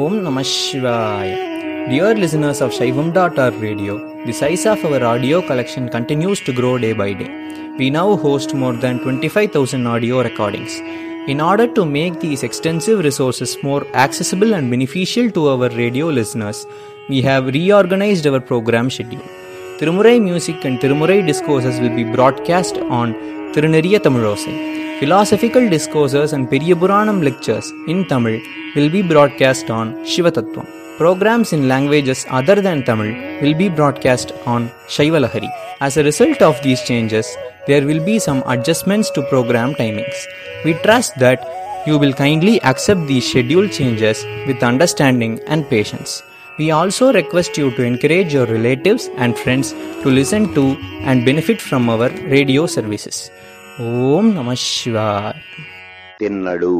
Om Namah Shivaya. Dear listeners of Shaivam.org radio, the size of our audio collection continues to grow day by day. We now host more than 25,000 audio recordings. In order to make these extensive resources more accessible and beneficial to our radio listeners, we have reorganized our program schedule. Tirumurai music and Tirumurai discourses will be broadcast on Tiruneriya Tamilosai. Philosophical discourses and Periyapuranam lectures in Tamil will be broadcast on Shivatattvam. Programs in languages other than Tamil will be broadcast on Shaivalahari. As a result of these changes, there will be some adjustments to program timings. We trust that you will kindly accept these schedule changes with understanding and patience. We also request you to encourage your relatives and friends to listen to and benefit from our radio services. ఓం నమ శివాయ తిన్నడు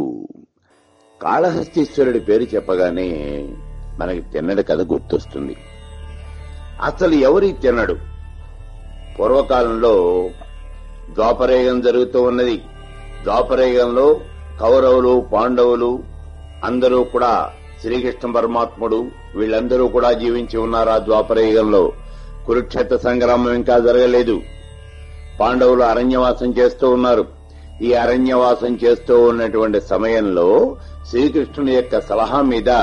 కాళహస్తీశ్వరుడి పేరు చెప్పగానే మనకి తిన్నడు కథ గుర్తొస్తుంది అసలు ఎవరి తిన్నడు పూర్వకాలంలో ద్వాపరేగం జరుగుతూ ఉన్నది ద్వాపరేగంలో కౌరవులు పాండవులు అందరూ కూడా శ్రీకృష్ణ పరమాత్ముడు వీళ్ళందరూ కూడా జీవించి ఉన్నారు ఆ ద్వాపరయుగంలో కురుక్షేత్ర సంగ్రామం ఇంకా జరగలేదు పాండవులు అరణ్యవాసం చేస్తూ ఉన్నారు ఈ అరణ్యవాసం చేస్తూ ఉన్నటువంటి సమయంలో శ్రీకృష్ణుని యొక్క సలహా మీద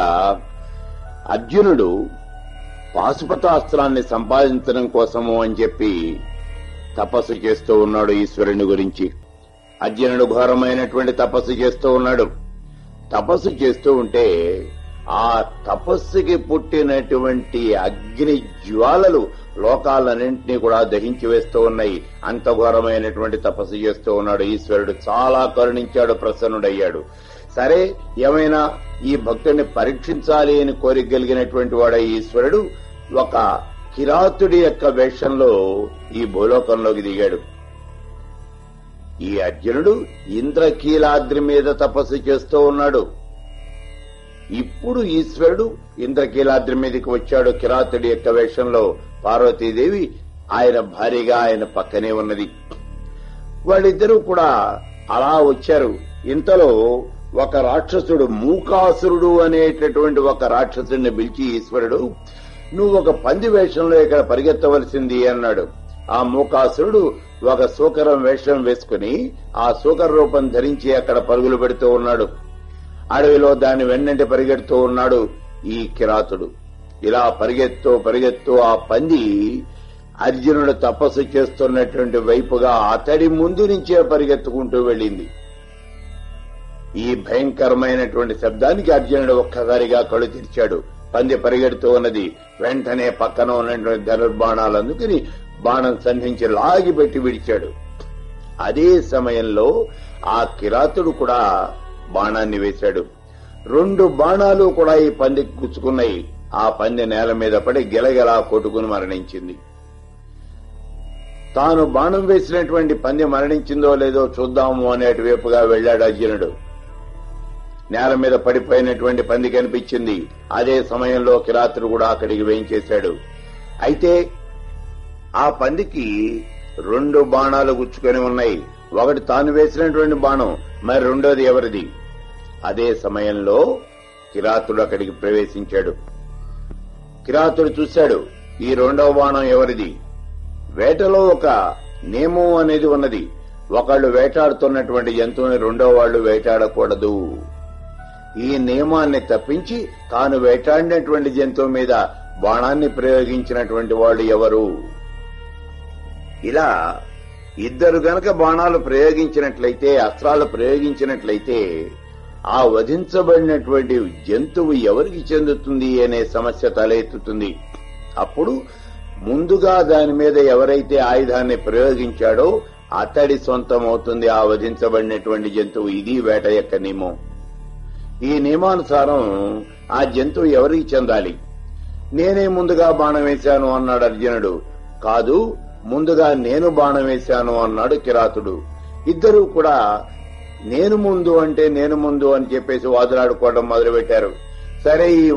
అర్జునుడు పాశుపతాస్త్రాన్ని సంపాదించడం కోసము అని చెప్పి తపస్సు చేస్తూ ఉన్నాడు ఈశ్వరుని గురించి అర్జునుడు ఘోరమైనటువంటి తపస్సు చేస్తూ ఉన్నాడు తపస్సు చేస్తూ ఉంటే ఆ తపస్సుకి పుట్టినటువంటి అగ్ని జ్వాలలు లోకాలన్నింటినీ కూడా దహించి వేస్తూ ఉన్నాయి అంత ఘోరమైనటువంటి తపస్సు చేస్తూ ఉన్నాడు ఈశ్వరుడు చాలా కరుణించాడు ప్రసన్నుడయ్యాడు సరే ఏమైనా ఈ భక్తుడిని పరీక్షించాలి అని కోరికగలిగినటువంటి వాడు ఈశ్వరుడు ఒక కిరాతుడి యొక్క వేషంలో ఈ భూలోకంలోకి దిగాడు ఈ అర్జునుడు ఇంద్రకీలాద్రి మీద తపస్సు చేస్తూ ఉన్నాడు ఇప్పుడు ఈశ్వరుడు ఇంద్రకీలాద్రి మీదకి వచ్చాడు కిరాతుడి యొక్క వేషంలో పార్వతీదేవి ఆయన భార్యగా ఆయన పక్కనే ఉన్నది వాళ్ళిద్దరూ కూడా అలా వచ్చారు ఇంతలో ఒక రాక్షసుడు మూకాసురుడు అనేటటువంటి ఒక రాక్షసుడిని పిలిచి ఈశ్వరుడు నువ్వు ఒక పంది వేషంలో ఇక్కడ పరిగెత్తవలసింది అన్నాడు ఆ మూకాసురుడు ఒక సూకరం వేషం వేసుకుని ఆ సూకర రూపం ధరించి అక్కడ పరుగులు పెడుతూ ఉన్నాడు అడవిలో దాని వెన్నంటి పరిగెడుతూ ఉన్నాడు ఈ కిరాతుడు ఇలా పరిగెత్తు పరిగెత్తు ఆ పంది అర్జునుడు తపస్సు చేస్తున్నటువంటి వైపుగా అతడి ముందు నుంచే పరిగెత్తుకుంటూ వెళ్ళింది ఈ భయంకరమైనటువంటి శబ్దానికి అర్జునుడు ఒక్కసారిగా కళ్ళు తెరిచాడు పంది పరిగెడుతూ ఉన్నది వెంటనే పక్కన ఉన్నటువంటి ధనుర్బాణాలు అందుకుని బాణం సంధించి లాగిపెట్టి విడిచాడు అదే సమయంలో ఆ కిరాతుడు కూడా బాణాన్ని వేశాడు రెండు బాణాలు కూడా ఈ పందికి గుచ్చుకున్నాయి ఆ పంది నేల మీద పడి గిలగిలా కొట్టుకుని మరణించింది తాను బాణం వేసినటువంటి పంది మరణించిందో లేదో చూద్దాము అనేటి వైపుగా వెళ్లాడు అర్జునుడు నేల మీద పడిపోయినటువంటి పంది కనిపించింది అదే సమయంలో కిరాతుడు కూడా అక్కడికి వేయించేశాడు అయితే ఆ పందికి రెండు బాణాలు గుచ్చుకొని ఉన్నాయి ఒకటి తాను వేసినటువంటి బాణం మరి రెండోది ఎవరిది అదే సమయంలో కిరాతుడు అక్కడికి ప్రవేశించాడు కిరాతుడు చూశాడు ఈ రెండవ బాణం ఎవరిది వేటలో ఒక నియమం అనేది ఉన్నది ఒకళ్ళు వేటాడుతున్నటువంటి జంతువుని రెండో వాళ్ళు వేటాడకూడదు ఈ నియమాన్ని తప్పించి తాను వేటాడినటువంటి జంతువు మీద బాణాన్ని ప్రయోగించినటువంటి వాళ్ళు ఎవరు ఇలా ఇద్దరు గనక బాణాలు ప్రయోగించినట్లయితే అస్త్రాలు ప్రయోగించినట్లయితే ఆ వధించబడినటువంటి జంతువు ఎవరికి చెందుతుంది అనే సమస్య తలెత్తుతుంది అప్పుడు ముందుగా దాని మీద ఎవరైతే ఆయుధాన్ని ప్రయోగించాడో అతడి సొంతం అవుతుంది ఆ వధించబడినటువంటి జంతువు ఇది వేట యొక్క నియమం ఈ నియమానుసారం ఆ జంతువు ఎవరికి చెందాలి నేనే ముందుగా బాణం వేశాను అన్నాడు అర్జునుడు కాదు ముందుగా నేను బాణం వేశాను అన్నాడు కిరాతుడు ఇద్దరూ కూడా నేను ముందు అంటే నేను ముందు అని చెప్పేసి వాదులాడుకోవడం మొదలుపెట్టారు సరే ఈ